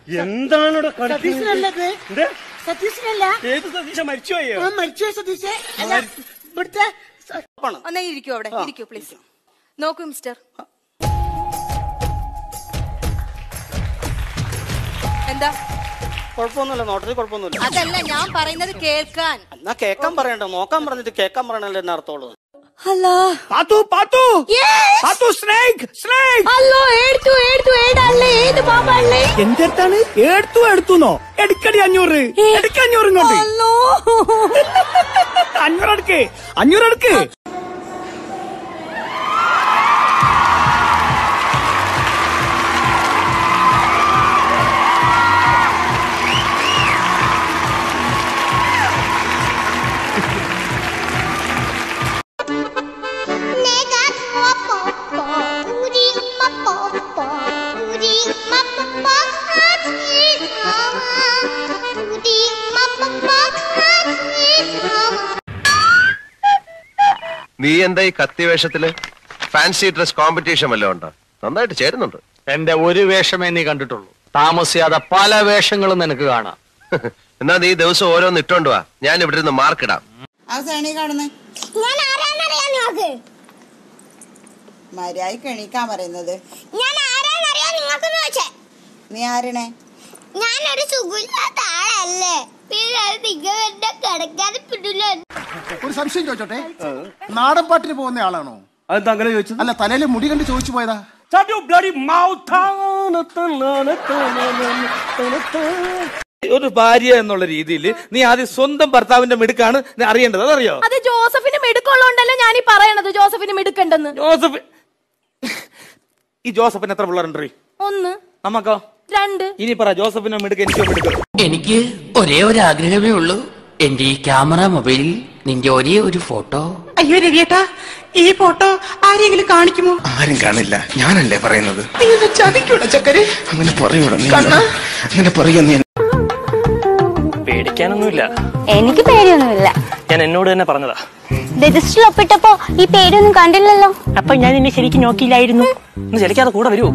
എന്താണ് ഇവിടെ കളിക്കുന്നത്? സതീശനല്ലത് എന്ത്? സതീശനല്ല ഏത് സതീശ മരിച്ചുപോയോ ആ മരിച്ചു സതീശേ അല്ല ഇവിടുത്തെ സ- ഒന്നേ ഇരിക്കൂ അവിടെ ഇരിക്കൂ പ്ലീസ് നോക്കൂ മിസ്റ്റർ എന്താ കുഴപ്പമൊന്നുമില്ല നോട്ടത്തിൽ കുഴപ്പമൊന്നുമില്ല അതല്ല ഞാൻ പറയുന്നത് കേൾക്കാൻ എന്നാ കേക്കാൻ പറയണ്ട നോക്കാൻ പറഞ്ഞിട്ട് കേക്കാൻ പറയണല്ലോ എന്നെ അർത്ഥമുള്ളൂ അല്ല പാത്തു പാത്തു പാത്തു സ്നേക് സ്നേക് അല്ലോ എടുത്തു എടുത്തു ഏടല്ലേ ഏത് പാമ്പല്ലേ എന്റെ അടുത്താണ് എടുത്തു എടുത്തുന്നോ എടുക്കടി അഞ്ഞൂറ് എടുക്ക അഞ്ഞൂറ് ഇങ്ങോട്ട് അല്ലോ അഞ്ഞൂറ് എടുക്ക് അഞ്ഞൂറ് എടുക്ക് 내가 더 뽀뽀 우리 엄마 뽀뽀 우리 엄마 뽀뽀 같이 사와 우리 엄마 뽀뽀 같이 사와 നീ എന്താ ഈ കത്തി വേഷത്തില് ഫാൻസി ഡ്രസ് കോമ്പറ്റീഷൻ വല്ലതും ഉണ്ടോ നന്നായിട്ട് ചേരുന്നുണ്ട് എന്റെ ഒരു വേഷമേ നീ കണ്ടിട്ടുള്ളൂ താമസിയാതെ പല വേഷങ്ങളും നിനക്ക് കാണാം എന്നാ നീ ദിവസം ഓരോന്ന് ഇട്ടോണ്ട് വാ ഞാൻ ഇവിടെ നിന്ന് മാർക്കിടാം അവസാനം കാണുന്നേ ഞാൻ ആരാന്നറിയാൻ നോക്ക് മര്യാദക്ക് എണീക്കാൻ പറയുന്നത് ഞാൻ ആരാന്നറിയാൻ നിങ്ങൾക്ക് ചോദിച്ചേ നീ ആരണേ ഞാനൊരു സുഖമില്ലാത്ത ആളല്ലേ പിന്നെ അത് നിങ്ങൾ എന്നെ കിടക്കാൻ പിടില്ല ഒരു സംശയം ചോദിച്ചോട്ടെ നാടൻ പാട്ടിന് പോകുന്ന ആളാണോ അതെന്താ അങ്ങനെ ചോദിച്ചത് അല്ല തലയിലെ മുടി കണ്ട് ചോദിച്ചു പോയതാ Shut your bloody mouth. ഒരു ഭാര്യ എന്നുള്ള രീതിയിൽ നീ ആദ്യം സ്വന്തം ഭർത്താവിന്റെ മിടുക്കാണ് നീ അറിയേണ്ടത് അതറിയോ അത് ജോസഫിന് മിടുക്കുള്ളോണ്ടല്ലേ ഞാൻ ഈ പറയണത് ജോസഫിന് മിടുക്കണ്ടെന്ന് ജോസഫ് ഈ ജോസഫിന് എത്ര പിള്ളേരുണ്ട് ഒന്ന് നമുക്കോ രണ്ട് ഇനി പറ ജോസഫിനെ മിടുക്ക് എനിക്കോ മിടുക്ക് എനിക്ക് ഒരേ ഒരു ആഗ്രഹമേ ഉള്ളൂ എന്റെ ഈ ക്യാമറ മൊബൈലിൽ നിന്റെ ഒരേ ഒരു ഫോട്ടോ അയ്യോ രവിയേട്ടാ ഈ ഫോട്ടോ ആരെങ്കിലും കാണിക്കുമോ ആരും കാണില്ല ഞാനല്ലേ പറയുന്നത് നിങ്ങൾ ചതിക്കൂടെ ചക്കര് അങ്ങനെ പറയൂടാ നീ അങ്ങനെ പറയാ നീ പേടിക്കാനൊന്നുമില്ല എനിക്ക് പേടിയൊന്നുമില്ല ഞാൻ എന്നോട് തന്നെ പറഞ്ഞതാ രജിസ്റ്ററിൽ ഒപ്പിട്ടപ്പോ ഈ പേടിയൊന്നും കണ്ടില്ലല്ലോ അപ്പൊ ഞാൻ നിന്നെ ശരിക്കും നോക്കിയില്ലായിരുന്നു ഒന്ന് ചലിക്കാതെ കൂടെ വരുമോ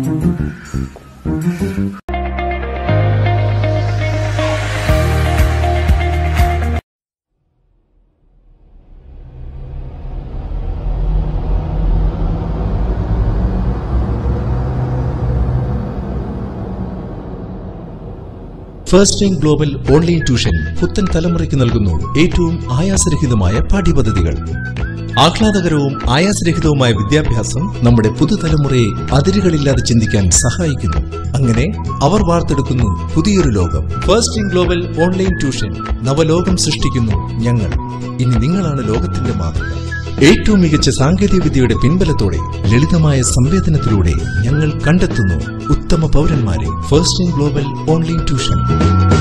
first time global online tuition പുത്തൻ തലമുറയ്ക്ക് നൽകുന്നു ഏറ്റവും ആയാസരഹിതമായ പാഠ്യപദ്ധതികൾ ആഹ്ലാദകരവും ആയാസരഹിതവുമായ വിദ്യാഭ്യാസം നമ്മുടെ പുതുതലമുറയെ അതിരുകളില്ലാതെ ചിന്തിക്കാൻ സഹായിക്കുന്നു അങ്ങനെ അവർ വാർത്തെടുക്കുന്നു പുതിയൊരു ലോകം first in global online tuition നവലോകം സൃഷ്ടിക്കുന്നു ഞങ്ങൾ ഇനി നിങ്ങളാണ് ലോകത്തിന്റെ മാതൃക ഏറ്റവും മികച്ച സാങ്കേതിക വിദ്യയുടെ പിൻബലത്തോടെ ലളിതമായ സംവേദനത്തിലൂടെ ഞങ്ങൾ കണ്ടെത്തുന്നു ഉത്തമ പൗരന്മാരെ first in global online tuition